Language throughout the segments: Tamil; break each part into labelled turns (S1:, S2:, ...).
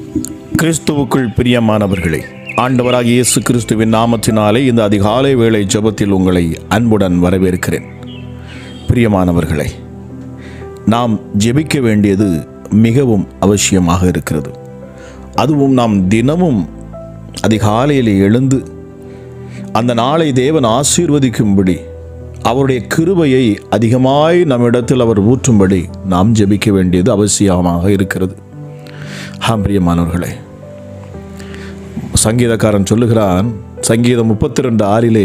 S1: கிறிஸ்துவுக்குள் பிரியமானவர்களே ஆண்டவராகிய இயேசு கிறிஸ்துவின் நாமத்தினாலே இந்த அதிகாலை வேளை ஜெபத்தில் உங்களை அன்புடன் வரவேற்கிறேன் பிரியமானவர்களே நாம் ஜெபிக்க வேண்டியது மிகவும் அவசியமாக இருக்கிறது அதுவும் நாம் தினமும் அதிகாலையில் எழுந்து அந்த நாளை தேவன் ஆசீர்வதிக்கும்படி அவருடைய கிருபையை அதிகமாய் நம்மிடத்தில் அவர் ஊற்றும்படி நாம் ஜெபிக்க வேண்டியது அவசியமாக இருக்கிறது ஆம் பிரியமானவர்களே சங்கீதக்காரன் சொல்லுகிறான் சங்கீதம் முப்பத்தி ரெண்டு ஆறிலே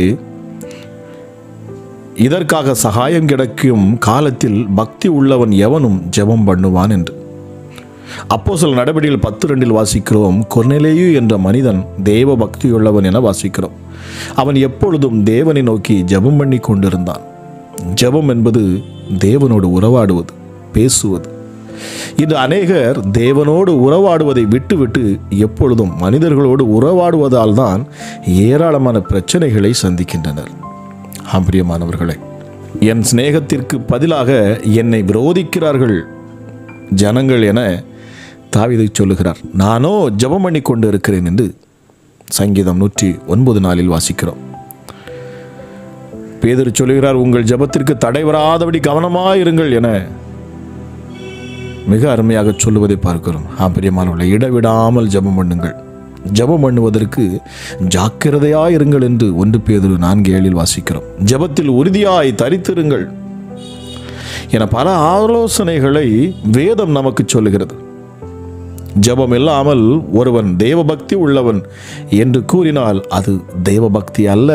S1: இதற்காக சகாயம் கிடைக்கும் காலத்தில் பக்தி உள்ளவன் எவனும் ஜெபம் பண்ணுவான் என்று அப்போ சில நடவடிக்கைகள் பத்து ரெண்டில் வாசிக்கிறோம் கொர்நேலேயு என்ற மனிதன் தேவ பக்தியுள்ளவன் என வாசிக்கிறோம் அவன் எப்பொழுதும் தேவனை நோக்கி ஜெபம் பண்ணி கொண்டிருந்தான் ஜெபம் என்பது தேவனோடு உறவாடுவது பேசுவது இன்று அநேகர் தேவனோடு உறவாடுவதை விட்டுவிட்டு எப்பொழுதும் மனிதர்களோடு உறவாடுவதால் தான் ஏராளமான பிரச்சனைகளை சந்திக்கின்றனர் ஆம்பிரியமானவர்களே என் சிநேகத்திற்கு பதிலாக என்னை விரோதிக்கிறார்கள் ஜனங்கள் என தாவிதை சொல்லுகிறார் நானோ ஜெபம் பண்ணி கொண்டு இருக்கிறேன் என்று சங்கீதம் நூற்றி ஒன்பது நாளில் வாசிக்கிறோம் பேதர் சொல்லுகிறார் உங்கள் ஜெபத்திற்கு தடை வராதபடி கவனமாயிருங்கள் என மிக அருமையாக சொல்லுவதை பார்க்கிறோம் ஆம்பிரியமானவர்களை இடைவிடாமல் ஜெபம் பண்ணுங்கள் ஜெபம் பண்ணுவதற்கு ஜாக்கிரதையாயிருங்கள் என்று ஒன்று பேதொரு நான்கு ஏழில் வாசிக்கிறோம் ஜெபத்தில் உறுதியாய் தரித்திருங்கள் என பல ஆலோசனைகளை வேதம் நமக்கு சொல்லுகிறது ஜெபம் இல்லாமல் ஒருவன் தேவபக்தி உள்ளவன் என்று கூறினால் அது தேவபக்தி அல்ல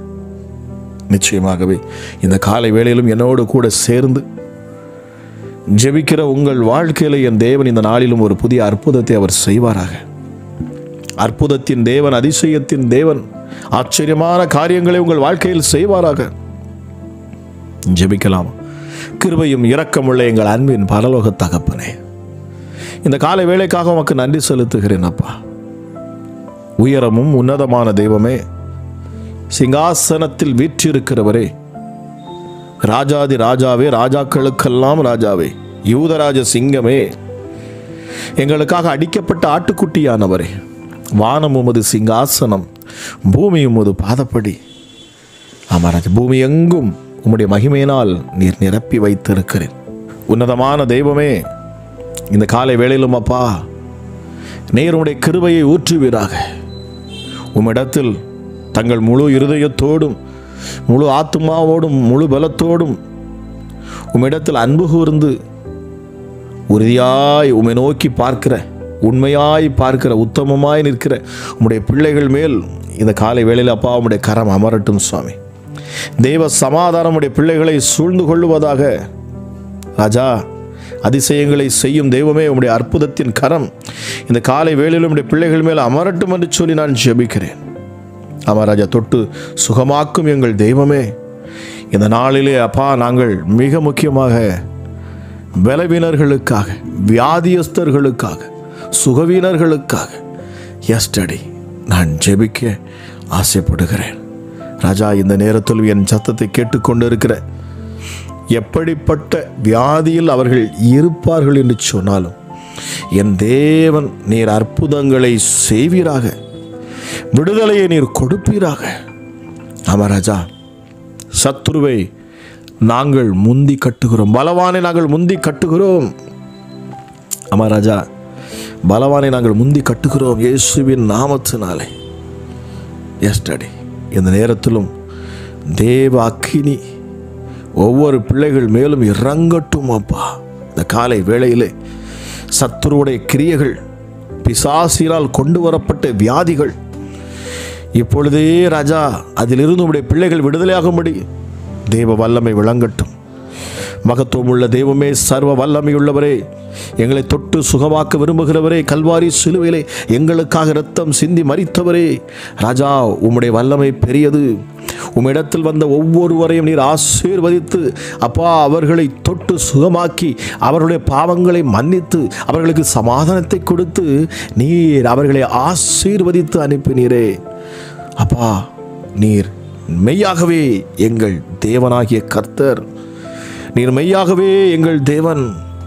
S1: நிச்சயமாகவே இந்த காலை வேளையிலும் என்னோடு கூட சேர்ந்து ஜெபிக்கிற உங்கள் வாழ்க்கையில என் தேவன் இந்த நாளிலும் ஒரு புதிய அற்புதத்தை அவர் செய்வாராக அற்புதத்தின் தேவன் அதிசயத்தின் தேவன் ஆச்சரியமான காரியங்களை உங்கள் வாழ்க்கையில் செய்வாராக ஜெபிக்கலாம் கிருபையும் இரக்கமுள்ள எங்கள் அன்பின் பரலோக தகப்பனே இந்த காலை வேலைக்காக உமக்கு நன்றி செலுத்துகிறேன் அப்பா உயரமும் உன்னதமான தெய்வமே சிங்காசனத்தில் வீற்றிருக்கிறவரே ராஜாதி ராஜாவே ராஜாக்களுக்கெல்லாம் ராஜாவே யூதராஜ சிங்கமே எங்களுக்காக அடிக்கப்பட்ட ஆட்டுக்குட்டியானவரே வானம் உமது சிங்காசனம் பூமி உமது பாதப்படி ஆமாராஜ் பூமி எங்கும் உம்முடைய மகிமையினால் நீர் நிரப்பி வைத்திருக்கிறேன் உன்னதமான தெய்வமே இந்த காலை வேளையிலும் அப்பா நீர் உம்முடைய கிருபையை ஊற்றுவீராக உம்மிடத்தில் தங்கள் முழு இருதயத்தோடும் முழு ஆத்மாவோடும் முழு பலத்தோடும் உம்மிடத்தில் அன்பு கூர்ந்து உறுதியாய் உம்மை நோக்கி பார்க்கிற உண்மையாய் பார்க்கிற உத்தமமாய் நிற்கிற உம்முடைய பிள்ளைகள் மேல் இந்த காலை வேளையில் அப்பா உம்முடைய கரம் அமரட்டும் சுவாமி தெய்வ சமாதானம் உடைய பிள்ளைகளை சூழ்ந்து கொள்ளுவதாக ராஜா அதிசயங்களை செய்யும் தெய்வமே உம்முடைய அற்புதத்தின் கரம் இந்த காலை வேளையிலும் உம்முடைய பிள்ளைகள் மேல் அமரட்டும் என்று சொல்லி நான் ஜெபிக்கிறேன் அமராஜா தொட்டு சுகமாக்கும் எங்கள் தெய்வமே இந்த நாளிலே அப்பா நாங்கள் மிக முக்கியமாக பலவீனர்களுக்காக வியாதியஸ்தர்களுக்காக சுகவீனர்களுக்காக எஸ்டடி நான் ஜெபிக்க ஆசைப்படுகிறேன் ராஜா இந்த நேரத்தில் என் சத்தத்தை கேட்டுக்கொண்டு இருக்கிற எப்படிப்பட்ட வியாதியில் அவர்கள் இருப்பார்கள் என்று சொன்னாலும் என் தேவன் நீர் அற்புதங்களை செய்வீராக விடுதலையை நீர் கொடுப்பீராக அமராஜா சத்ருவை நாங்கள் முந்தி கட்டுகிறோம் பலவானை நாங்கள் முந்தி கட்டுகிறோம் அமராஜா பலவானை நாங்கள் முந்தி கட்டுகிறோம் இயேசுவின் நாமத்தினாலே எஸ்டடி இந்த நேரத்திலும் தேவ அக்கினி ஒவ்வொரு பிள்ளைகள் மேலும் இறங்கட்டும் அப்பா இந்த காலை வேளையிலே சத்துருவுடைய கிரியைகள் பிசாசினால் கொண்டு வரப்பட்ட வியாதிகள் இப்பொழுதே ராஜா அதிலிருந்து உடைய பிள்ளைகள் விடுதலையாகும்படி தேவ வல்லமை விளங்கட்டும் மகத்துவம் உள்ள தெய்வமே சர்வ வல்லமையுள்ளவரே எங்களை தொட்டு சுகமாக்க விரும்புகிறவரே கல்வாரி சிலுவையிலே எங்களுக்காக இரத்தம் சிந்தி மறித்தவரே ராஜா உம்முடைய வல்லமை பெரியது உம்மிடத்தில் வந்த ஒவ்வொருவரையும் நீர் ஆசீர்வதித்து அப்பா அவர்களை தொட்டு சுகமாக்கி அவர்களுடைய பாவங்களை மன்னித்து அவர்களுக்கு சமாதானத்தை கொடுத்து நீர் அவர்களை ஆசீர்வதித்து அனுப்பினீரே அப்பா நீர் மெய்யாகவே எங்கள் தேவனாகிய கர்த்தர் நீர் மெய்யாகவே எங்கள் தேவன்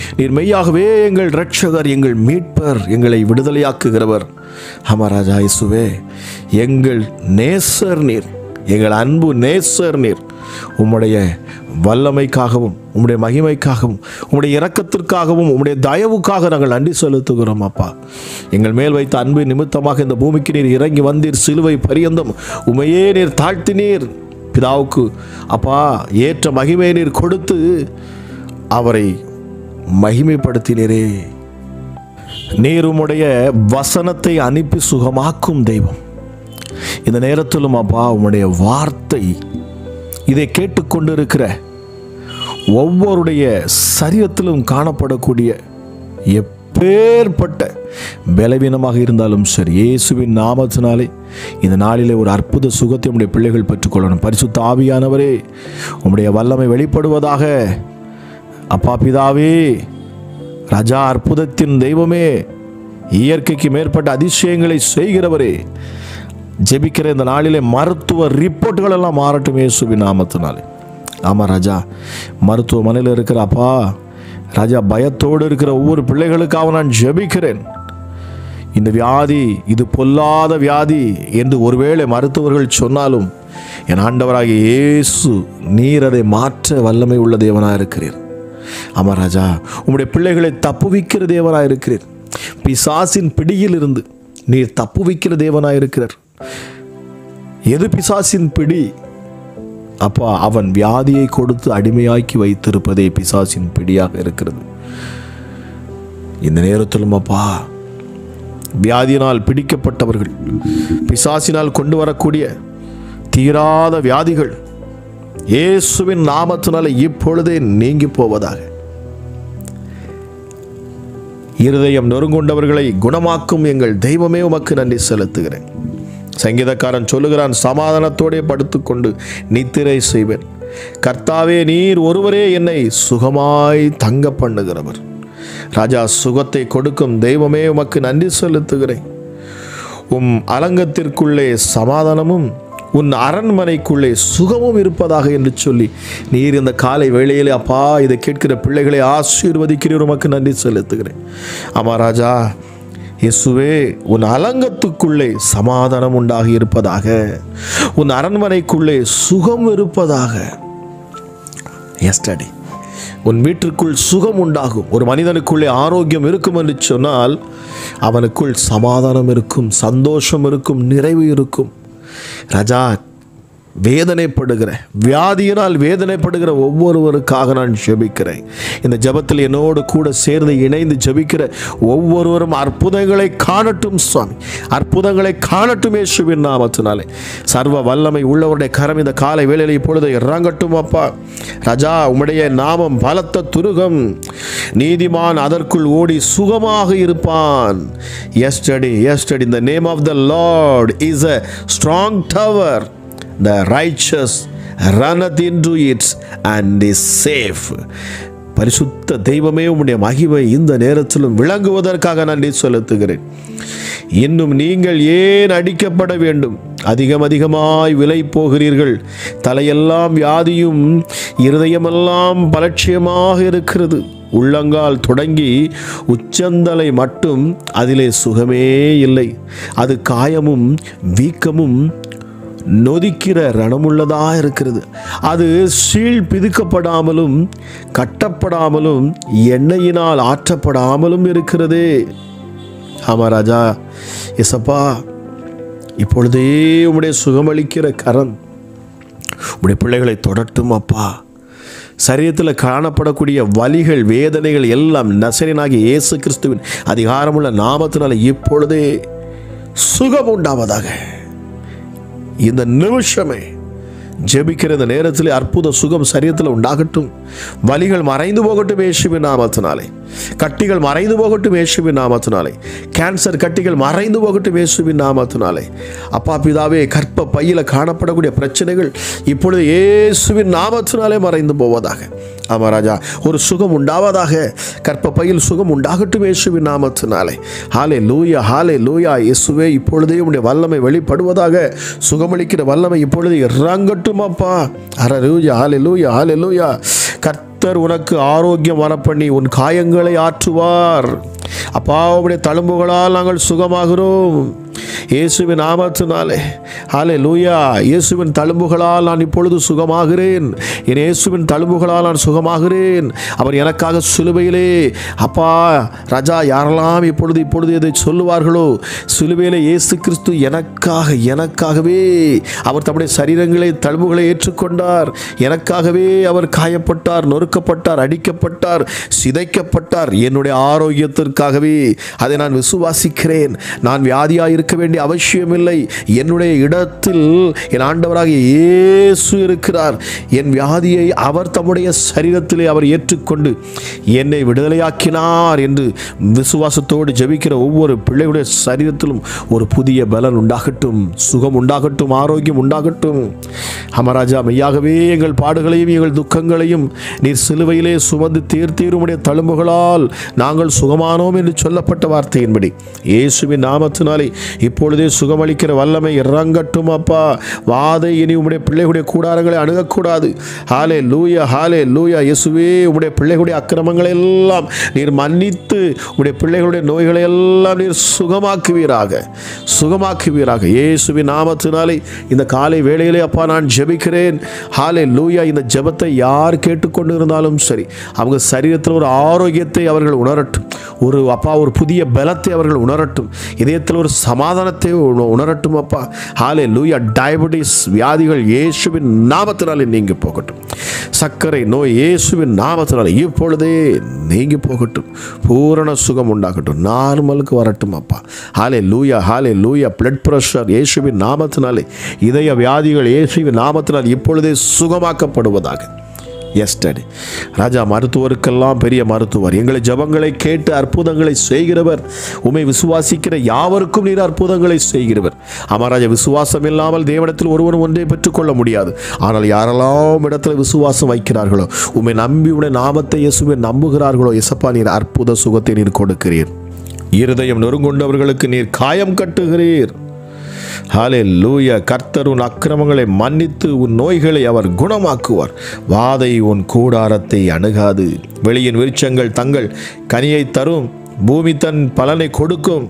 S1: நீர் மெய்யாகவே எங்கள் இரட்சகர் எங்கள் மீட்பர் எங்களை விடுதலையாக்குகிறவர் ஆமா ராஜா இயேசுவே எங்கள் நேசர் நீர் எங்கள் அன்பு நேசர் நீர் உம்முடைய வல்லமைக்காகவும் உம்முடைய மகிமைக்காகவும் உம்முடைய இரக்கத்திற்காகவும் உம்முடைய தயவுக்காக நாங்கள் நன்றி செலுத்துகிறோம் அப்பா எங்கள் மேல் வைத்த அன்பு நிமித்தமாக இந்த பூமிக்கு நீர் இறங்கி வந்தீர் சிலுவை பரியந்தம் உமையே நீர் தாழ்த்தினீர் பிதாவுக்கு அப்பா ஏற்ற மகிமையை நீர் கொடுத்து அவரை மகிமைப்படுத்தினீரே நீர் உம்முடைய வசனத்தை அனுப்பி சுகமாக்கும் தெய்வம் இந்த நேரத்திலும் அப்பா உம்முடைய வார்த்தை இதை கேட்டுக்கொண்டிருக்கிற ஒவ்வொருடைய சரீரத்திலும் காணப்படக்கூடிய எப்பேற்பட்ட பலவீனமாக இருந்தாலும் சரி இயேசுவின் நாமத்தினாலே இந்த நாளிலே ஒரு அற்புத சுகத்தை உம்முடைய பிள்ளைகள் பெற்றுக்கொள்ளணும் பரிசுத்த ஆவியானவரே உம்முடைய வல்லமை வெளிப்படுவதாக அப்பா பிதாவே ராஜா அற்புதத்தின் தெய்வமே இயற்கைக்கு மேற்பட்ட அதிசயங்களை செய்கிறவரே ஜெபிக்கிற இந்த நாளிலே மருத்துவ ரிப்போர்ட்டுகள் எல்லாம் மாறட்டும் இயேசுவின் நாமத்தினாலே ஆமாம் ராஜா மருத்துவமனையில் இருக்கிற அப்பா ராஜா பயத்தோடு இருக்கிற ஒவ்வொரு பிள்ளைகளுக்காக நான் ஜெபிக்கிறேன் இந்த வியாதி இது பொல்லாத வியாதி என்று ஒருவேளை மருத்துவர்கள் சொன்னாலும் என் ஆண்டவராகிய இயேசு நீர் அதை மாற்ற வல்லமை உள்ள தேவனாக இருக்கிறீர் ஆமா ராஜா உம்முடைய பிள்ளைகளை தப்புவிக்கிற தேவனாக இருக்கிறீர் பிசாசின் பிடியில் இருந்து நீர் தப்புவிக்கிற தேவனாக இருக்கிறார் எது பிசாசின் பிடி அப்பா அவன் வியாதியை கொடுத்து அடிமையாக்கி வைத்திருப்பதே பிசாசின் பிடியாக இருக்கிறது இந்த நேரத்திலும் அப்பா வியாதியினால் பிடிக்கப்பட்டவர்கள் பிசாசினால் கொண்டு வரக்கூடிய தீராத வியாதிகள் இயேசுவின் நாமத்தினால இப்பொழுதே நீங்கி போவதாக இருதயம் நொறுங்குண்டவர்களை குணமாக்கும் எங்கள் தெய்வமே உமக்கு நன்றி செலுத்துகிறேன் சங்கீதக்காரன் சொல்லுகிறான் சமாதானத்தோடே படுத்துக்கொண்டு நித்திரை செய்வேன் கர்த்தாவே நீர் ஒருவரே என்னை சுகமாய் தங்க பண்ணுகிறவர் ராஜா சுகத்தை கொடுக்கும் தெய்வமே உமக்கு நன்றி செலுத்துகிறேன் உம் அலங்கத்திற்குள்ளே சமாதானமும் உன் அரண்மனைக்குள்ளே சுகமும் இருப்பதாக என்று சொல்லி நீர் இந்த காலை வேளையிலே அப்பா இதை கேட்கிற பிள்ளைகளை ஆசீர்வதிக்கிறீர் உமக்கு நன்றி செலுத்துகிறேன் ஆமா ராஜா இயேசுவே உன் அலங்கத்துக்குள்ளே சமாதானம் உண்டாகி இருப்பதாக உன் அரண்மனைக்குள்ளே சுகம் இருப்பதாக எஸ்டடி உன் வீட்டிற்குள் சுகம் உண்டாகும் ஒரு மனிதனுக்குள்ளே ஆரோக்கியம் இருக்கும் என்று சொன்னால் அவனுக்குள் சமாதானம் இருக்கும் சந்தோஷம் இருக்கும் நிறைவு இருக்கும் ராஜா வேதனைப்படுகிற வியாதியினால் வேதனைப்படுகிற ஒவ்வொருவருக்காக நான் ஜெபிக்கிறேன் இந்த ஜெபத்தில் என்னோடு கூட சேர்ந்து இணைந்து ஜெபிக்கிற ஒவ்வொருவரும் அற்புதங்களை காணட்டும் சுவாமி அற்புதங்களை காணட்டும் இயேசுவின் நாமத்தினாலே சர்வ வல்லமை உள்ளவருடைய கரம் இந்த காலை வேளையில் இப்பொழுது இறங்கட்டும் அப்பா ராஜா உம்முடைய நாமம் பலத்த துருகம் நீதிமான் அதற்குள் ஓடி சுகமாக இருப்பான் எஸ்டடி எஸ்டடி இந்த name of the Lord is a strong tower the righteous runneth into it and is safe பரிசுத்த தெய்வமே உம்முடைய மகிமை இந்த நேரத்திலும் விளங்குவதற்காக நன்றி செலுத்துகிறேன் இன்னும் நீங்கள் ஏன் அடிக்கப்பட வேண்டும் அதிகம் அதிகமாய் விலை போகிறீர்கள் தலையெல்லாம் வியாதியும் இருதயமெல்லாம் பலட்சியமாக இருக்கிறது உள்ளங்கால் தொடங்கி உச்சந்தலை மட்டும் அதிலே சுகமே இல்லை அது காயமும் வீக்கமும் நொதிக்கிற ரணமுள்ளதா இருக்கிறது அது சீழ் பிதுக்கப்படாமலும் கட்டப்படாமலும் எண்ணெயினால் ஆற்றப்படாமலும் இருக்கிறதே ஆமா ராஜா எசப்பா இப்பொழுதே உம்முடைய சுகமளிக்கிற கரம் உம்முடைய பிள்ளைகளை தொடட்டும் அப்பா சரீரத்தில் காணப்படக்கூடிய வலிகள் வேதனைகள் எல்லாம் நசரனாகிய இயேசு கிறிஸ்துவின் அதிகாரமுள்ள நாமத்தினால இப்பொழுதே சுகம் உண்டாவதாக இந்த நிமிஷமே ஜெபிக்கிற இந்த நேரத்தில் அற்புத சுகம் சரீரத்தில் உண்டாகட்டும் வலிகள் மறைந்து போகட்டும் இயேசுவின் நாமத்தினாலே கட்டிகள் மறைந்து போகட்டும் இயேசுவின் நாமத்தினாலே கேன்சர் கட்டிகள் மறைந்து போகட்டும் இயேசுவின் நாமத்தினாலே அப்பா பிதாவே கற்ப பையில காணப்படக்கூடிய பிரச்சனைகள் இப்பொழுது இயேசுவின் நாமத்தினாலே மறைந்து போவதாக ஆமா ராஜா ஒரு சுகம் உண்டாவதாக கற்ப பையில் சுகம் உண்டாகட்டும் இயேசுவின் நாமத்தினாலே ஹாலே லூயா ஹாலே லூயா இயேசுவே இப்பொழுதே உடைய வல்லமை வெளிப்படுவதாக சுகமளிக்கிற வல்லமை இப்பொழுது இறங்கட்டும் அப்பா அர லூயா ஹாலே லூயா ஹாலே லூயா கர்த்த கர்த்தர் உனக்கு ஆரோக்கியம் வரப்பண்ணி உன் காயங்களை ஆற்றுவார் அப்பா உடைய தழும்புகளால் நாங்கள் சுகமாகிறோம் இயேசுவின் நாமத்தினாலே ஹாலே லூயா இயேசுவின் தழும்புகளால் நான் இப்பொழுது சுகமாகிறேன் என் இயேசுவின் தழும்புகளால் நான் சுகமாகிறேன் அவர் எனக்காக சிலுவையிலே அப்பா ராஜா யாரெல்லாம் இப்பொழுது இப்பொழுது இதை சொல்லுவார்களோ சிலுவையிலே இயேசு கிறிஸ்து எனக்காக எனக்காகவே அவர் தம்முடைய சரீரங்களை தழும்புகளை ஏற்றுக்கொண்டார் எனக்காகவே அவர் காயப்பட்டார் நொறுக்கப்பட்டார் அடிக்கப்பட்டார் சிதைக்கப்பட்டார் என்னுடைய ஆரோக்கியத்திற்காகவே அதை நான் விசுவாசிக்கிறேன் நான் வியாதியாக இருக்க வேண்டிய அவசியமில்லை என்னுடைய இடத்தில் என் ஆண்டவராக இயேசு இருக்கிறார் என் வியாதியை அவர் தம்முடைய சரீரத்திலே அவர் ஏற்றுக்கொண்டு என்னை விடுதலையாக்கினார் என்று விசுவாசத்தோடு ஜெபிக்கிற ஒவ்வொரு பிள்ளைகளுடைய சரீரத்திலும் ஒரு புதிய பலன் உண்டாகட்டும் சுகம் உண்டாகட்டும் ஆரோக்கியம் உண்டாகட்டும் அமராஜா மெய்யாகவே எங்கள் பாடுகளையும் எங்கள் துக்கங்களையும் நீர் சிலுவையிலே சுமந்து தீர்த்தீருமுடைய தழும்புகளால் நாங்கள் சுகமானோம் என்று சொல்லப்பட்ட வார்த்தையின்படி இயேசுவின் நாமத்தினாலே இப்பொழுதே சுகமளிக்கிற வல்லமை இறங்கட்டும் அப்பா வாதை இனி உம்முடைய பிள்ளைகளுடைய கூடாரங்களை அணுகக்கூடாது ஹாலே லூயா ஹாலே லூயா இயேசுவே உம்முடைய பிள்ளைகளுடைய அக்கிரமங்களை எல்லாம் நீர் மன்னித்து உம்முடைய பிள்ளைகளுடைய நோய்களை எல்லாம் நீர் சுகமாக்குவீராக சுகமாக்குவீராக இயேசுவின் நாமத்தினாலே இந்த காலை வேளையிலே அப்பா நான் ஜெபிக்கிறேன் ஹாலே லூயா இந்த ஜெபத்தை யார் கேட்டுக்கொண்டு இருந்தாலும் சரி அவங்க சரீரத்தில் ஒரு ஆரோக்கியத்தை அவர்கள் உணரட்டும் ஒரு அப்பா ஒரு புதிய பலத்தை அவர்கள் உணரட்டும் இதயத்தில் ஒரு சமாதானத்தை உண- உணரட்டும் அப்பா ஹாலே லூயா டயபெட்டிஸ் வியாதிகள் இயேசுவின் நாமத்தினாலே நீங்கி போகட்டும் சர்க்கரை நோய் இயேசுவின் நாமத்தினாலே இப்பொழுதே நீங்கி போகட்டும் பூரண சுகம் உண்டாகட்டும் நார்மலுக்கு வரட்டும் அப்பா ஹாலே லூயா ஹாலே லூயா பிளட் ப்ரெஷர் இயேசுவின் நாமத்தினாலே இதய வியாதிகள் இயேசுவின் நாமத்தினால் இப்பொழுதே சுகமாக்கப்படுவதாக எஸ்டடி ராஜா மருத்துவருக்கெல்லாம் பெரிய மருத்துவர் எங்களை ஜபங்களை கேட்டு அற்புதங்களை செய்கிறவர் உமை விசுவாசிக்கிற யாவருக்கும் நீர் அற்புதங்களை செய்கிறவர் ஆமா ராஜா விசுவாசம் இல்லாமல் தேவனத்தில் ஒருவன் ஒன்றை பெற்றுக்கொள்ள முடியாது ஆனால் யாரெல்லாம் இடத்துல விசுவாசம் வைக்கிறார்களோ உம்மை நம்பி உடைய நாமத்தை இயேசுவை நம்புகிறார்களோ எசப்பா நீர் அற்புத சுகத்தை நீர் கொடுக்கிறீர் இருதயம் நொறுங்கொண்டவர்களுக்கு நீர் காயம் கட்டுகிறீர் ஹாலே லூயா கர்த்தர் உன் அக்கிரமங்களை மன்னித்து உன் நோய்களை அவர் குணமாக்குவார் வாதை உன் கூடாரத்தை அணுகாது வெளியின் விருட்சங்கள் தங்கள் கனியை தரும் பூமி தன் பலனை கொடுக்கும்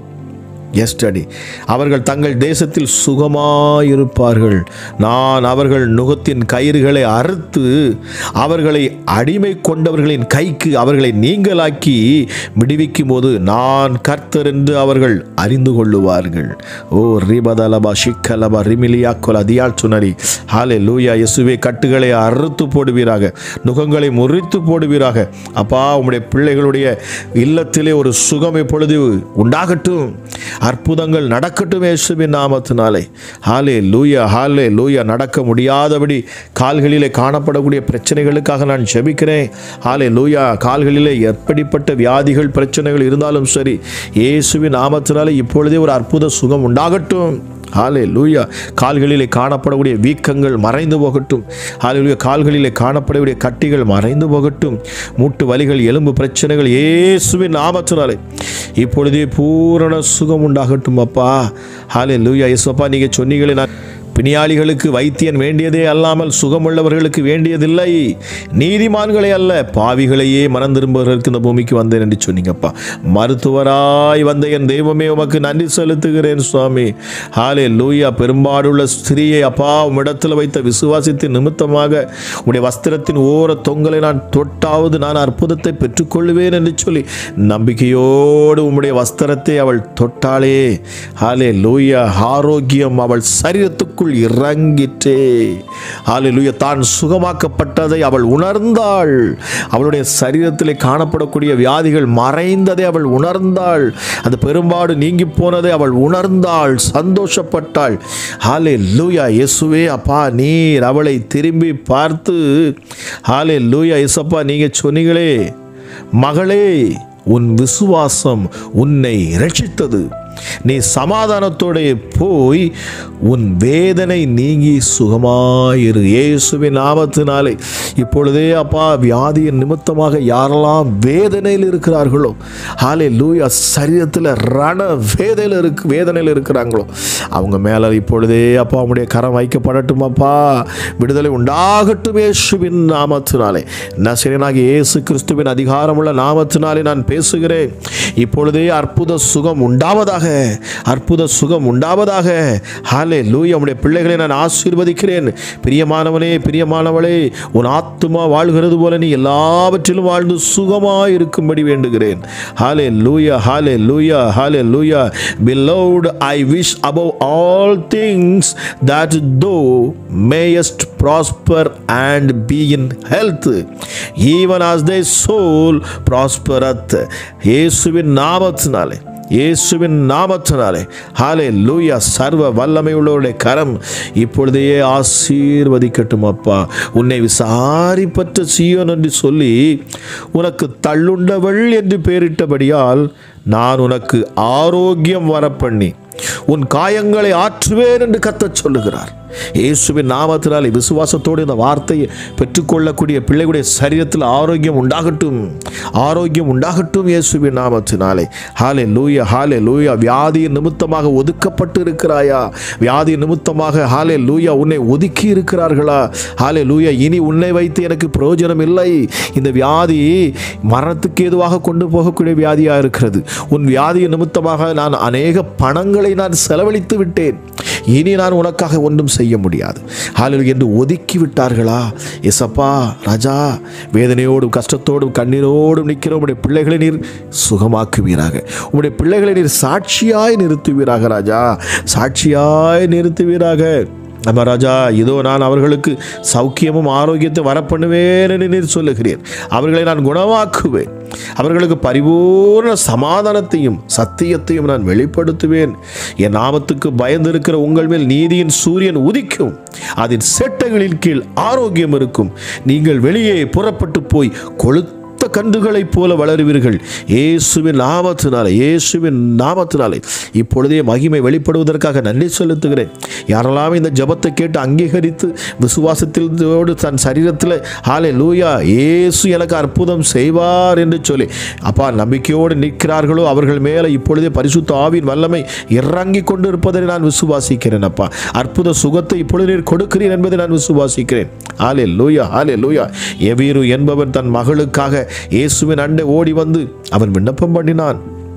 S1: எஸ்டடி அவர்கள் தங்கள் தேசத்தில் சுகமாயிருப்பார்கள் நான் அவர்கள் நுகத்தின் கயிறுகளை அறுத்து அவர்களை அடிமை கொண்டவர்களின் கைக்கு அவர்களை நீங்களாக்கி விடுவிக்கும் போது நான் கர்த்தர் என்று அவர்கள் அறிந்து கொள்ளுவார்கள் ஓ ரிபதலபா ஷிக்கலபா ரிமிலியா கொல தியால் சுனரி ஹாலே லூயா இயேசுவே கட்டுகளை அறுத்து போடுவீராக நுகங்களை முறித்து போடுவீராக அப்பா உம்முடைய பிள்ளைகளுடைய இல்லத்திலே ஒரு சுகம் இப்பொழுது உண்டாகட்டும் அற்புதங்கள் நடக்கட்டும் இயேசுவின் நாமத்தினாலே ஹாலே லூயா ஹாலே லூயா நடக்க முடியாதபடி கால்களிலே காணப்படக்கூடிய பிரச்சனைகளுக்காக நான் ஜெபிக்கிறேன் ஹாலே லூயா கால்களிலே எப்படிப்பட்ட வியாதிகள் பிரச்சனைகள் இருந்தாலும் சரி இயேசுவின் நாமத்தினாலே இப்பொழுதே ஒரு அற்புத சுகம் உண்டாகட்டும் ஹாலே லூயா கால்களிலே காணப்படக்கூடிய வீக்கங்கள் மறைந்து போகட்டும் ஹாலே லூயா கால்களிலே காணப்படக்கூடிய கட்டிகள் மறைந்து போகட்டும் மூட்டு வலிகள் எலும்பு பிரச்சனைகள் இயேசுவின் நாமத்தினாலே இப்பொழுதே பூரண சுகம் உண்டாகட்டும் அப்பா ஹாலே லூயா இயேசுப்பா நீங்கள் சொன்னீங்களே நான் பிணியாளிகளுக்கு வைத்தியன் வேண்டியதே அல்லாமல் சுகமுள்ளவர்களுக்கு வேண்டியதில்லை நீதிமான்களே அல்ல பாவிகளையே மனம் திரும்புவதற்கு இந்த பூமிக்கு வந்தேன் என்று சொன்னீங்கப்பா மருத்துவராய் வந்த என் தெய்வமே உமக்கு நன்றி செலுத்துகிறேன் சுவாமி ஹாலே லூயா பெரும்பாடுள்ள ஸ்திரீயை அப்பா உம்மிடத்தில் வைத்த விசுவாசத்தின் நிமித்தமாக உடைய வஸ்திரத்தின் ஓர தொங்கலை நான் தொட்டாவது நான் அற்புதத்தை பெற்றுக்கொள்வேன் என்று சொல்லி நம்பிக்கையோடு உம்முடைய வஸ்திரத்தை அவள் தொட்டாளே ஹாலே லூயா ஆரோக்கியம் அவள் சரீரத்துக்குள் இறங்கிற்றே ஹாலே லூயா தான் சுகமாக்கப்பட்டதை அவள் உணர்ந்தாள் அவளுடைய சரீரத்திலே காணப்படக்கூடிய வியாதிகள் மறைந்ததை அவள் உணர்ந்தாள் அந்த பெரும்பாடு நீங்கி போனதை அவள் உணர்ந்தாள் சந்தோஷப்பட்டாள் ஹாலே லூயா இயேசுவே அப்பா நீர் அவளை திரும்பி பார்த்து ஹாலே லூயா இயேசப்பா நீங்க சொன்னீங்களே மகளே உன் விசுவாசம் உன்னை ரட்சித்தது நீ சமாதானத்தோட போய் உன் வேதனை நீங்கி சுகமாயிரு இயேசுவின் நாமத்தினாலே இப்பொழுதே அப்பா வியாதியின் நிமித்தமாக யாரெல்லாம் வேதனையில் இருக்கிறார்களோ ஹாலே லூயா சரீரத்தில் ரண வேதையில் இருக்கு வேதனையில் இருக்கிறாங்களோ அவங்க மேலே இப்பொழுதே அப்பா உம்முடைய கரம் வைக்கப்படட்டும் அப்பா விடுதலை உண்டாகட்டும் இயேசுவின் நாமத்தினாலே நசிரனாகிய இயேசு கிறிஸ்துவின் அதிகாரமுள்ள நாமத்தினாலே நான் பேசுகிறேன் இப்பொழுதே அற்புத சுகம் உண்டாவதாக அற்புத சுகம் உண்டாவதாக ஹாலே லூயா உம்முடைய பிள்ளைகளை நான் ஆசீர்வதிக்கிறேன் பிரியமானவனே பிரியமானவளே உன் ஆத்துமா வாழ்கிறது போல நீ எல்லாவற்றிலும் வாழ்ந்து சுகமாய் இருக்கும்படி வேண்டுகிறேன் ஹாலே லூயா ஹாலே லூயா ஹாலே லூயா beloved i wish above all things that thou mayest prosper and be in health even as thy soul prospereth இயேசுவின் நாமத்தினாலே இயேசுவின் நாமத்தினாலே ஹாலே லூயா சர்வ வல்லமை உள்ளவருடைய கரம் இப்பொழுதே ஆசீர்வதிக்கட்டும் அப்பா உன்னை விசாரிப்பற்ற சீயோன் என்று சொல்லி உனக்கு தள்ளுண்டவள் என்று பெயரிட்டபடியால் நான் உனக்கு ஆரோக்கியம் வரப்பண்ணி உன் காயங்களை ஆற்றுவேன் என்று கத்தச் சொல்லுகிறார் இயேசுவின் நாமத்தினாலே விசுவாசத்தோடு இந்த வார்த்தையை பெற்றுக்கொள்ளக்கூடிய பிள்ளைகளுடைய சரீரத்தில் ஆரோக்கியம் உண்டாகட்டும் ஆரோக்கியம் உண்டாகட்டும் இயேசுவின் நாமத்தினாலே ஹாலே லூயா ஹாலே லூயா வியாதியின் நிமித்தமாக ஒதுக்கப்பட்டு இருக்கிறாயா வியாதியின் நிமித்தமாக ஹாலே லூயா உன்னை ஒதுக்கி இருக்கிறார்களா ஹாலே லூயா இனி உன்னை வைத்து எனக்கு பிரயோஜனம் இல்லை இந்த வியாதி மரணத்துக்கு ஏதுவாக கொண்டு போகக்கூடிய வியாதியாக இருக்கிறது உன் வியாதியின் நிமித்தமாக நான் அநேக பணங்களை நான் செலவழித்து விட்டேன் இனி நான் உனக்காக ஒன்றும் செய்ய முடியாது ஹாலில் என்று ஒதுக்கி விட்டார்களா எசப்பா ராஜா வேதனையோடும் கஷ்டத்தோடும் கண்ணீரோடும் நிற்கிற உடைய பிள்ளைகளை நீர் சுகமாக்குவீராக உம்முடைய பிள்ளைகளை நீர் சாட்சியாய் நிறுத்துவீராக ராஜா சாட்சியாய் நிறுத்துவீராக நம்ம ராஜா இதோ நான் அவர்களுக்கு சௌக்கியமும் ஆரோக்கியத்தை வரப்பண்ணுவேன் என்று நீர் சொல்லுகிறேன் அவர்களை நான் குணமாக்குவேன் அவர்களுக்கு பரிபூர்ண சமாதானத்தையும் சத்தியத்தையும் நான் வெளிப்படுத்துவேன் என் நாமத்துக்கு பயந்திருக்கிற உங்கள் மேல் நீதியின் சூரியன் உதிக்கும் அதன் செட்டைகளின் கீழ் ஆரோக்கியம் இருக்கும் நீங்கள் வெளியே புறப்பட்டு போய் கொளுத்த கொழுத்த கன்றுகளைப் போல வளருவீர்கள் இயேசுவின் நாமத்தினாலே இயேசுவின் நாமத்தினாலே இப்பொழுதே மகிமை வெளிப்படுவதற்காக நன்றி செலுத்துகிறேன் யாரெல்லாம் இந்த ஜபத்தை கேட்டு அங்கீகரித்து விசுவாசத்திலோடு தன் சரீரத்தில் ஹாலே லூயா இயேசு எனக்கு அற்புதம் செய்வார் என்று சொல்லி அப்பா நம்பிக்கையோடு நிற்கிறார்களோ அவர்கள் மேலே இப்பொழுதே பரிசுத்த ஆவின் வல்லமை இறங்கி கொண்டு இருப்பதை நான் விசுவாசிக்கிறேன் அப்பா அற்புத சுகத்தை இப்பொழுது நீர் கொடுக்கிறீர் என்பதை நான் விசுவாசிக்கிறேன் ஹாலே லூயா ஹாலே லூயா எவீரு என்பவன் தன் மகளுக்காக இயேசுவின் அண்டை ஓடி வந்து அவன் விண்ணப்பம் பண்ணினான்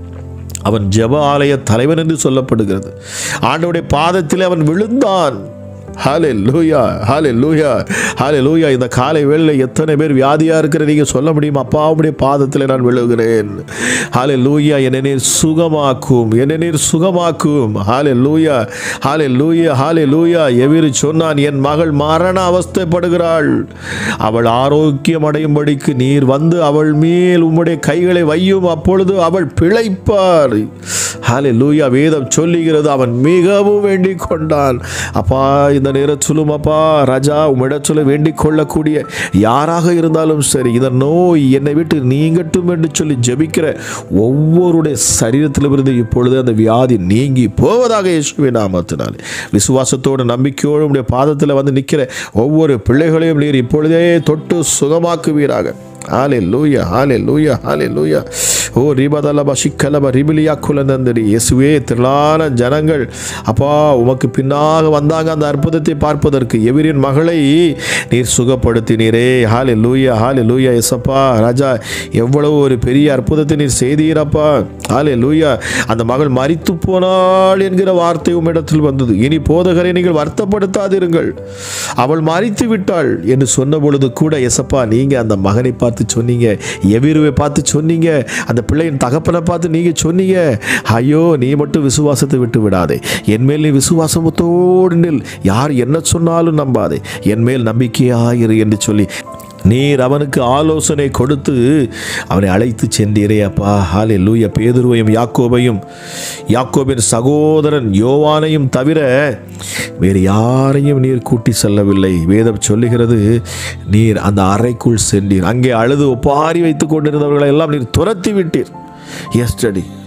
S1: அவன் ஜெப ஆலய தலைவன் என்று சொல்லப்படுகிறது ஆண்டவருடைய பாதத்தில் அவன் விழுந்தான் ஹாலே லூயா ஹாலே லூயா ஹாலே லூயா இந்த காலை வேளையில் எத்தனை பேர் வியாதியாக இருக்கிற நீங்கள் சொல்ல முடியும் அப்பாவுடைய பாதத்தில் நான் விழுகிறேன் ஹாலே லூயா என்னை நீர் சுகமாக்கும் என்னை நீர் சுகமாக்கும் ஹாலே லூயா ஹாலே லூயா ஹாலே லூயா எவ்விரு சொன்னான் என் மகள் மரண அவஸ்தைப்படுகிறாள் அவள் ஆரோக்கியம் அடையும்படிக்கு நீர் வந்து அவள் மேல் உம்முடைய கைகளை வையும் அப்பொழுது அவள் பிழைப்பார் ஹாலே லூயா வேதம் சொல்லுகிறது அவன் மிகவும் வேண்டிக் கொண்டான் அப்பா இந்த நேரத்திலும் அப்பா ராஜா உம்மிடத்தில் வேண்டிக் கொள்ளக்கூடிய யாராக இருந்தாலும் சரி இந்த நோய் என்னை விட்டு நீங்கட்டும் என்று சொல்லி ஜெபிக்கிற ஒவ்வொருடைய சரீரத்திலிருந்து இப்பொழுது அந்த வியாதி நீங்கி போவதாக இயேசுவின் நாமத்தினாலே விசுவாசத்தோடு நம்பிக்கையோடு உடைய பாதத்தில் வந்து நிற்கிற ஒவ்வொரு பிள்ளைகளையும் நீர் இப்பொழுதே தொட்டு சுகமாக்குவீராக ஹாலே லூயா ஹாலே லூயா ஹாலே லூயா ஓ ரிபதலப சிக்கலப ரிபிலியா குலநந்தடி இயேசுவே திரளான ஜனங்கள் அப்பா உமக்கு பின்னாக வந்தாங்க அந்த அற்புதத்தை பார்ப்பதற்கு எவரின் மகளை நீர் சுகப்படுத்தினீரே ஹாலே லூயா ஹாலே லூயா எசப்பா ராஜா எவ்வளவு ஒரு பெரிய அற்புதத்தை நீர் செய்தீரப்பா ஹாலே லூயா அந்த மகள் மரித்து போனாள் என்கிற வார்த்தை உம்மிடத்தில் வந்தது இனி போதகரை நீங்கள் வருத்தப்படுத்தாதிருங்கள் அவள் மறித்து விட்டாள் என்று சொன்ன பொழுது கூட எசப்பா நீங்க அந்த மகனை பார்த்து சொன்னீங்க எவிருவை பார்த்து சொன்னீங்க அந்த பிள்ளையின் தகப்பனை பார்த்து நீங்க சொன்னீங்க ஐயோ நீ மட்டும் விசுவாசத்தை விட்டு விடாதே என் மேல் நீ விசுவாசத்தோடு நில் யார் என்ன சொன்னாலும் நம்பாதே என் மேல் நம்பிக்கையாயிரு என்று சொல்லி நீர் அவனுக்கு ஆலோசனை கொடுத்து அவனை அழைத்து சென்றீரே அப்பா ஹாலே லூய பேதுருவையும் யாக்கோபையும் யாக்கோபின் சகோதரன் யோவானையும் தவிர வேறு யாரையும் நீர் கூட்டி செல்லவில்லை வேதம் சொல்லுகிறது நீர் அந்த அறைக்குள் சென்றீர் அங்கே அழுது ஒப்பாரி வைத்துக் கொண்டிருந்தவர்களை எல்லாம் நீர் துரத்தி விட்டீர் எஸ்டடி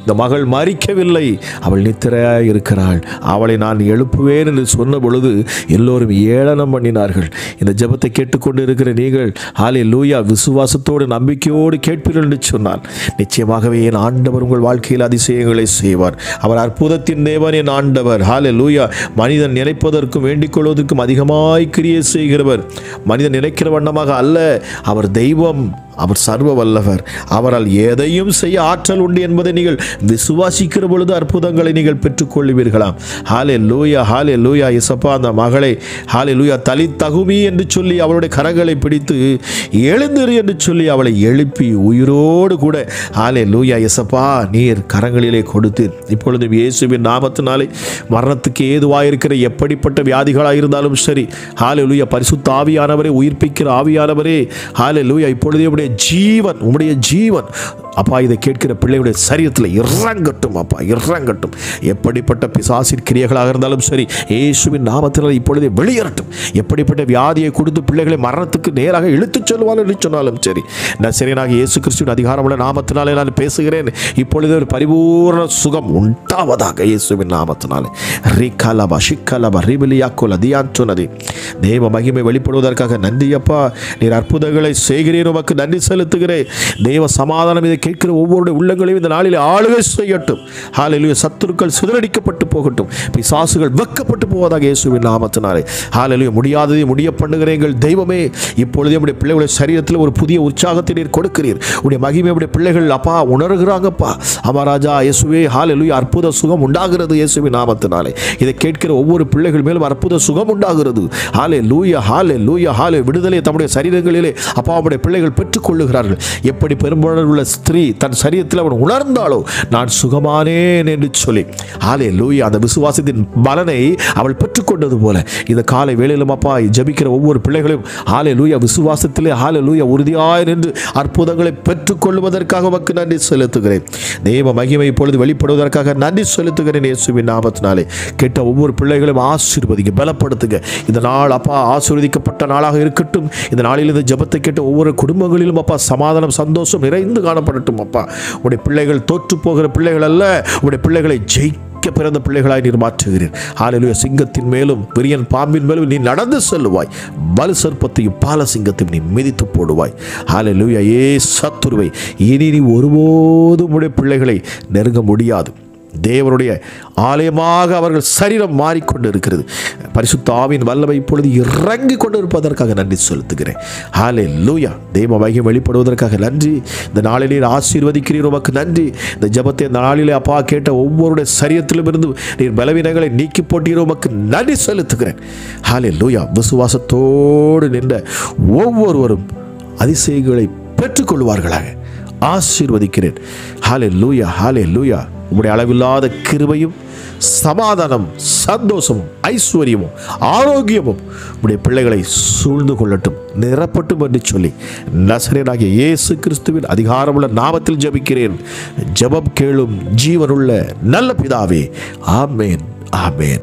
S1: இந்த மகள் மறிக்கவில்லை அவள் நித்திரையாய் இருக்கிறாள் அவளை நான் எழுப்புவேன் என்று சொன்ன பொழுது எல்லோரும் ஏளனம் பண்ணினார்கள் இந்த ஜெபத்தை கேட்டுக்கொண்டு இருக்கிற நீங்கள் ஹாலே லூயா விசுவாசத்தோடு நம்பிக்கையோடு கேட்பீர்கள் என்று சொன்னான் நிச்சயமாகவே என் ஆண்டவர் உங்கள் வாழ்க்கையில் அதிசயங்களை செய்வார் அவர் அற்புதத்தின் தேவன் என் ஆண்டவர் ஹாலே லூயா மனிதன் நினைப்பதற்கும் வேண்டிக் கொள்வதற்கும் அதிகமாய் கிரியை செய்கிறவர் மனிதன் நினைக்கிற வண்ணமாக அல்ல அவர் தெய்வம் அவர் சர்வ வல்லவர் அவரால் எதையும் செய்ய ஆற்றல் உண்டு என்பதை நீங்கள் விசுவாசிக்கிற பொழுது அற்புதங்களை நீங்கள் பெற்றுக்கொள்வீர்களாம் ஹாலே லூயா ஹாலே லூயா இசப்பா அந்த மகளை ஹாலே லூயா தலி தகுமி என்று சொல்லி அவளுடைய கரங்களை பிடித்து எழுந்திரு என்று சொல்லி அவளை எழுப்பி உயிரோடு கூட ஹாலே லூயா இசப்பா நீர் கரங்களிலே கொடுத்து இப்பொழுது இயேசுவின் நாமத்தினாலே மரணத்துக்கு ஏதுவாயிருக்கிற எப்படிப்பட்ட வியாதிகளாக இருந்தாலும் சரி ஹாலே லூயா பரிசுத்த ஆவியானவரே உயிர்ப்பிக்கிற ஆவியானவரே ஹாலே லூயா இப்பொழுதே உடைய ஜீவன் உம்முடைய ஜீவன் அப்பா இதை கேட்கிற பிள்ளையுடைய சரீரத்தில் இறங்கட்டும் அப்பா இறங்கட்டும் எப்படிப்பட்ட பிசாசின் கிரியைகளாக இருந்தாலும் சரி இயேசுவின் நாமத்தில் இப்பொழுதே வெளியேறட்டும் எப்படிப்பட்ட வியாதியை கொடுத்து பிள்ளைகளை மரணத்துக்கு நேராக இழுத்துச் செல்வார் என்று சொன்னாலும் சரி நான் சரியாக இயேசு கிறிஸ்துவின் அதிகாரமுள்ள நாமத்தினாலே நான் பேசுகிறேன் இப்பொழுது ஒரு பரிபூர்ண சுகம் உண்டாவதாக இயேசுவின் நாமத்தினாலே ரிகலபா ஷிக்கலபா ரிபிலியாக்குல தியான் தேவ மகிமை வெளிப்படுவதற்காக நன்றி அப்பா நீர் அற்புதங்களை செய்கிறேன் உமக்கு நன்றி செலுத்துகிறேன் தேவ சமாதானம் இதை கேட்கிற ஒவ்வொருடைய உள்ளங்களையும் இந்த நாளில் ஆளுகை செய்யட்டும் ஹாலையிலுய சத்துருக்கள் சிதறடிக்கப்பட்டு போகட்டும் பிசாசுகள் வெக்கப்பட்டு போவதாக இயேசுவின் நாமத்தினாலே ஹாலையிலுய முடியாததை முடிய பண்ணுகிற எங்கள் தெய்வமே இப்பொழுதே உடைய பிள்ளைகளுடைய சரீரத்தில் ஒரு புதிய உற்சாகத்தை நீர் கொடுக்கிறீர் உடைய மகிமை உடைய பிள்ளைகள் அப்பா உணர்கிறாங்கப்பா அமராஜா இயேசுவே ஹாலையிலுய அற்புத சுகம் உண்டாகிறது இயேசுவின் நாமத்தினாலே இதை கேட்கிற ஒவ்வொரு பிள்ளைகள் மேலும் அற்புத சுகம் உண்டாகிறது ஹாலே லூயா ஹாலே லூயா ஹாலே விடுதலை தம்முடைய சரீரங்களிலே அப்பா அவருடைய பிள்ளைகள் பெற்றுக்கொள்ளுகிறார்கள் எப்படி பெரும்பாலும் உள்ள ஸ்திரீ தன் சரீரத்தில் அவன் உணர்ந்தாலோ நான் சுகமானேன் என்று சொல்லி ஹாலே லூயா அந்த விசுவாசத்தின் பலனை அவள் பெற்றுக்கொண்டது போல இந்த காலை வேளையிலும் அப்பா ஜபிக்கிற ஒவ்வொரு பிள்ளைகளையும் ஹாலே லூயா விசுவாசத்திலே ஹாலே லூயா உறுதியாய் நின்று அற்புதங்களை பெற்றுக்கொள்வதற்காக உமக்கு நன்றி செலுத்துகிறேன் தேவ மகிமை இப்பொழுது வெளிப்படுவதற்காக நன்றி செலுத்துகிறேன் இயேசுவின் நாமத்தினாலே கேட்ட ஒவ்வொரு பிள்ளைகளையும் ஆசீர்வதிங்க பலப்படுத்துங்க இந்த நாள் அப்பா ஆசீர்வதிக்கப்பட்ட நாளாக இருக்கட்டும் இந்த நாளில் இந்த ஜெபத்தை கேட்ட ஒவ்வொரு குடும்பங்களிலும் அப்பா சமாதானம் சந்தோஷம் நிறைந்து காணப்படட்டும் அப்பா உடைய பிள்ளைகள் தோற்று போகிற பிள்ளைகள் அல்ல உடைய பிள்ளைகளை ஜெயிக்க பிறந்த பிள்ளைகளாய் நீர் மாற்றுகிறீர் ஹாலேலூயா சிங்கத்தின் மேலும் விரியன் பாம்பின் மேலும் நீ நடந்து செல்லுவாய் வலு சர்ப்பத்தையும் பால சிங்கத்தையும் நீ மிதித்து போடுவாய் ஹாலேலூயா ஏ சத்துருவை இனி நீ ஒருபோதும் உடைய பிள்ளைகளை நெருங்க முடியாது தேவனுடைய ஆலயமாக அவர்கள் சரீரம் மாறிக்கொண்டு இருக்கிறது பரிசுத்த ஆவின் வல்லமை இப்பொழுது இறங்கி கொண்டு இருப்பதற்காக நன்றி செலுத்துகிறேன் ஹாலே லூயா தெய்வ மகிம் வெளிப்படுவதற்காக நன்றி இந்த நாளில் நீர் ஆசீர்வதிக்கிறீர் உமக்கு நன்றி இந்த ஜபத்தை இந்த நாளிலே அப்பா கேட்ட ஒவ்வொருடைய சரீரத்திலும் இருந்து நீர் பலவீனங்களை நீக்கி போட்டீர் உமக்கு நன்றி செலுத்துகிறேன் ஹாலே லூயா விசுவாசத்தோடு நின்ற ஒவ்வொருவரும் அதிசயங்களை பெற்றுக்கொள்வார்களாக ஆசீர்வதிக்கிறேன் ஹாலே லூயா ஹாலே லூயா உம்முடைய அளவில்லாத கிருபையும் சமாதானம் சந்தோஷமும் ஐஸ்வர்யமும் ஆரோக்கியமும் உடைய பிள்ளைகளை சூழ்ந்து கொள்ளட்டும் நிரப்பட்டும் என்று சொல்லி நசரேனாகிய இயேசு கிறிஸ்துவின் அதிகாரமுள்ள நாமத்தில் ஜெபிக்கிறேன் ஜெபம் கேளும் ஜீவனுள்ள நல்ல பிதாவே ஆமேன் ஆமேன்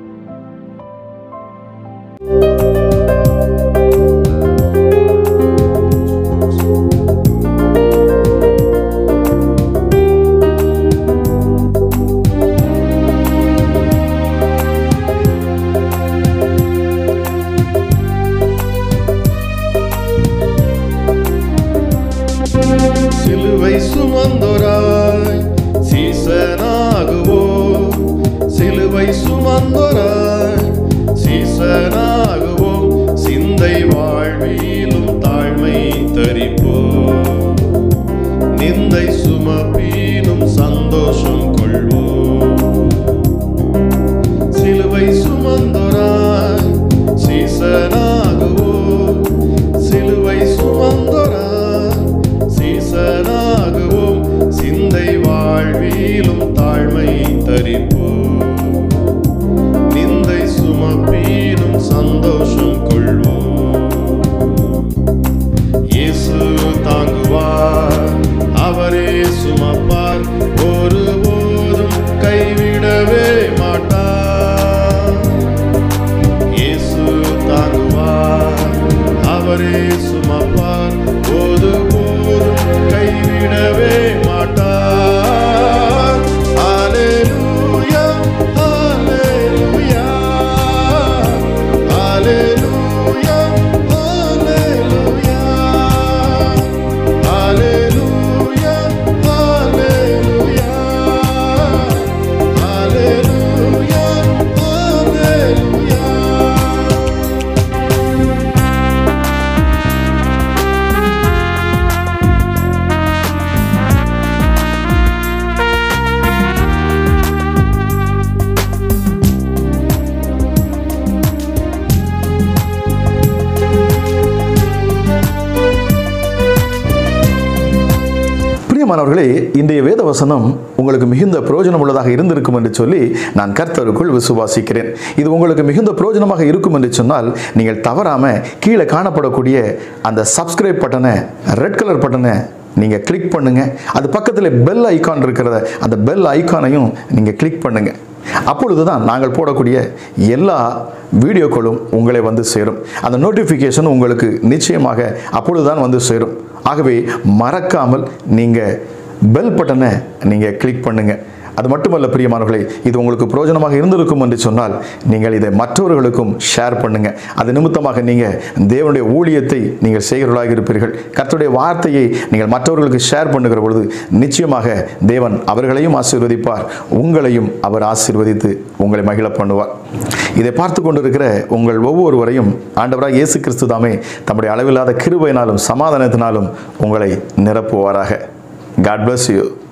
S2: சிலுவை சுமந்தோராய் சீசனாகுவோ சிலுவை சுமந்த
S1: பிரியமானவர்களே இன்றைய வேத வசனம் உங்களுக்கு மிகுந்த பிரயோஜனம் உள்ளதாக இருந்திருக்கும் என்று சொல்லி நான் கர்த்தருக்குள் விசுவாசிக்கிறேன் இது உங்களுக்கு மிகுந்த பிரயோஜனமாக இருக்கும் என்று சொன்னால் நீங்கள் தவறாம கீழே காணப்படக்கூடிய அந்த சப்ஸ்கிரைப் பட்டனை ரெட் கலர் பட்டனை நீங்கள் கிளிக் பண்ணுங்க அது பக்கத்தில் பெல் ஐகான் இருக்கிறத அந்த பெல் ஐகானையும் நீங்கள் கிளிக் பண்ணுங்க அப்பொழுது தான் நாங்கள் போடக்கூடிய எல்லா வீடியோக்களும் உங்களை வந்து சேரும் அந்த நோட்டிஃபிகேஷன் உங்களுக்கு நிச்சயமாக அப்பொழுது தான் வந்து சேரும் ஆகவே மறக்காமல் நீங்கள் பெல் பட்டனை நீங்கள் கிளிக் பண்ணுங்கள் அது மட்டுமல்ல பிரியமானவர்களே இது உங்களுக்கு பிரயோஜனமாக இருந்திருக்கும் என்று சொன்னால் நீங்கள் இதை மற்றவர்களுக்கும் ஷேர் பண்ணுங்க அது நிமித்தமாக நீங்கள் தேவனுடைய ஊழியத்தை நீங்கள் செய்கிறவர்களாக இருப்பீர்கள் கர்த்தருடைய வார்த்தையை நீங்கள் மற்றவர்களுக்கு ஷேர் பண்ணுகிற பொழுது நிச்சயமாக தேவன் அவர்களையும் ஆசீர்வதிப்பார் உங்களையும் அவர் ஆசீர்வதித்து உங்களை மகிழ பண்ணுவார் இதை பார்த்து கொண்டிருக்கிற உங்கள் ஒவ்வொருவரையும் ஆண்டவராக இயேசு கிறிஸ்து தாமே தம்முடைய அளவில்லாத கிருபையினாலும் சமாதானத்தினாலும் உங்களை நிரப்புவாராக காட் bless you